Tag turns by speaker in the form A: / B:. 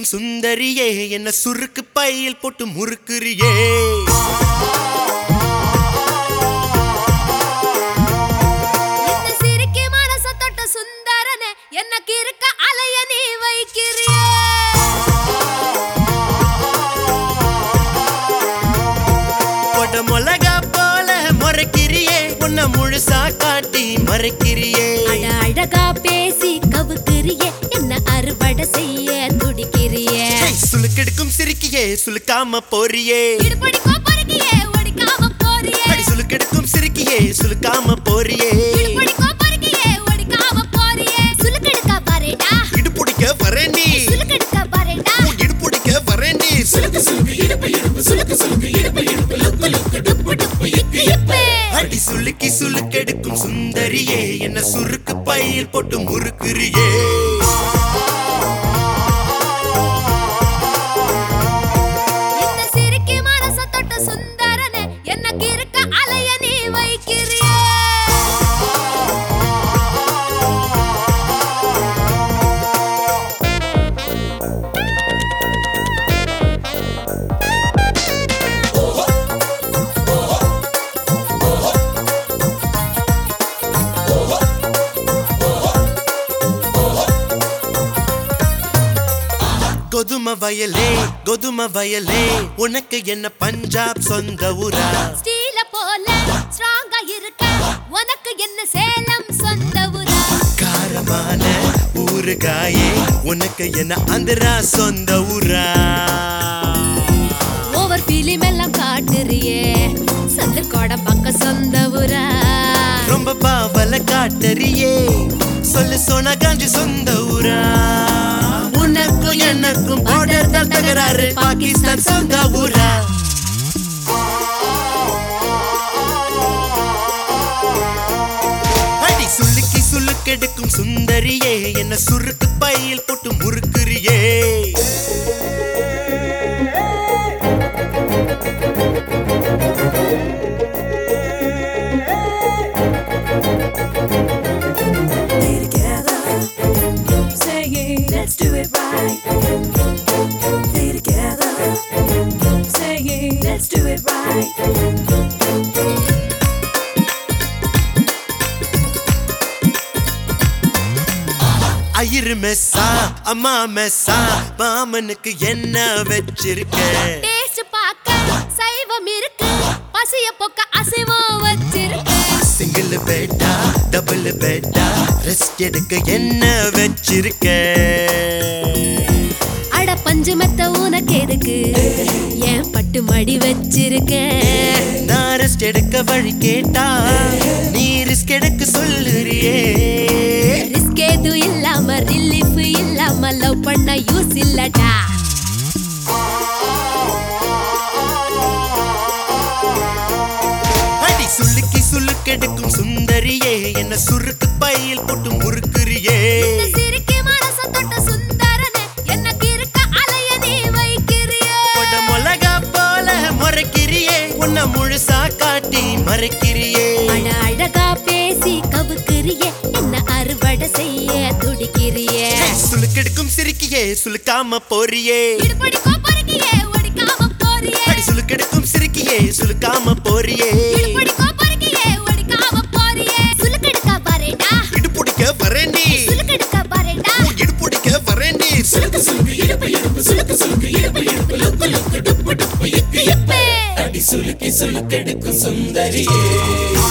A: சுலுக்கெடுக்கும் சுந்தரியே என்ன சுருக்கு பையில் போட்டு முறுக்குறியே
B: இந்த சிரிக்கி மனச தொட்ட சுந்தரனே எனக்கு இருக்க அலைய நீ வைக்கிறியே
A: கொட மிளகா போல முறைக்கிறியே உன்னை முழுசா காட்டி மறைக்கிறியே
B: அட அழகா பேசி கவுக்கிறியே என்ன அறுவடை செய்ய துடிக்கிறியே
A: ஹே, சுலுக்கெடுக்கும் சிரிக்கியே சுலுக்காம போறியே
B: இடுபடிக்கோ பொறுக்கியே ஒடிக்காம போறியே
A: அடி சுலுக்கெடுக்கும் சிரிக்கியே சுலுக்காம போறியே
B: இடுபடிக்கோ பொறுக்கியே ஒடிக்காம போறியே சுலுக்கெடுக்க பாருடா
A: இடுப்புடிக்க வரேண்டி
B: சுலுக்கெடுக்க பாருடா
A: இடுப்புடிக்க வரேண்டி சுலுக்கு சுலுக்கு இடுப்பு இடுப்பு சுலுக்கு சுலுக்கு இடுப்பு இடுப்பு லுக்கு லுக்கு டுப்பு டுப்பு இக்கு இப்பு. அடி சுலுக்கி சுலுக்கெடுக்கும் சுந்தரியே என்ன சுருக்கு பையில் போட்டு முறுக்குறியே
B: இந்த சிரிக்கி மனச தொட்ட சுந்தரனே எனக்கு இருக்க அலைய நீ வைக்கிறியே
A: கொதும வயலே கொதும வயலே உனக்கு என்ன பஞ்சாப் சொந்த ஊரா
B: ஸ்டீல போல ஸ்ட்ராங்கா இருக்க உனக்கு என்ன சேலம் சொந்த ஊரா
A: காரமான ஊறுகாயே உனக்கு என்ன ஆந்திரா சொந்த ஊரா
B: ஓவர் ஃபிலிம் எல்லாம் காட்டுறியே சந்தர்கோட பக்க சொந்த ஊரா
A: ரொம்ப பாவல காட்டறியே சொல்லு சோனா காஞ்சி சொந்த ஊரா உனக்கும் எனக்கும் பார்டர் தான் தகராறு பாகிஸ்தான் சொந்த ஊரா அடி சுளுக்கி சுளுக்கெடுக்கும் சுந்தரியே என்ன சுருக்கு பையில் போட்டு முறுக்குறியே
C: Stay together, saying let's do it right. Stay together, saying let's do it right.
A: ஐயரு மெஸ்ஸா அம்மா மெஸ்ஸா மாமனுக்கு என்ன வச்சிருக்க
B: டேஸ்ட் பார்க்க சைவம் இருக்கு பசிய பொக்க அசைவம் வச்சிருக்கு
A: single batta double batta rest எடுக்க என்ன வச்சிருக்க
B: அட பஞ்சு மெத்த உனக்கு எதுக்கு ஏன் பட்டு மடி வச்சிருக்க
A: நான் ரெஸ்ட் எடுக்க வழி கேட்டா நீ ரிஸ்க் எடுக்க சொல்லுறியே
B: ரிஸ்க் எதுவும் இல்லாம ரிலீஃப் இல்லாம லவ் பண்ண யூஸ் இல்லடா
A: அடி சுளுக்கி சுளுக்கெடுக்கும் சுந்தரியே என்ன சுருக்கு பையில் போட்டு முறுக்குறியே
B: இந்த சிரிக்கி மனச தொட்ட சுந்தரனே எனக்கு இருக்க அலைய நீ வைக்கிறியே
A: கொட மிளகா போல முறைக்கிறியே உன்னை முழுசா காட்டி மறைக்கிறியே
B: அட அழகா பேசி கவுக்கிறியே என்ன அறுவடை செய்ய துடிக்கிறியே
A: சுளுக்கெடுக்கும் சிரிக்கியே சுளுக்காம போறியே
B: இடுபடிக்கோ பொறுக்கியே ஒடிக்காம போறியே
A: அடி சுளுக்கெடுக்கும் சிரிக்கியே சுளுக்காம போறியே
B: இடுபடிக்கோ பொறுக்கியே ஒடிக்காம போறியே சுலுக்கெடுக்க பாருடா
A: இடுப்புடிக்க வரேண்டி
B: சுலுக்கெடுக்க பாருடா
A: இடுப்புடிக்க வரேண்டி சுளுக்கு சுளுக்கு இடுப்பு இடுப்பு சுளுக்கு சுளுக்கு இடுப்பு இடுப்பு லுக்கு லுக்கு டுப்பு டுப்பு இக்கு இப்பு. அடி சுளுக்கி சுளுக்கெடுக்கும் சுந்தரியே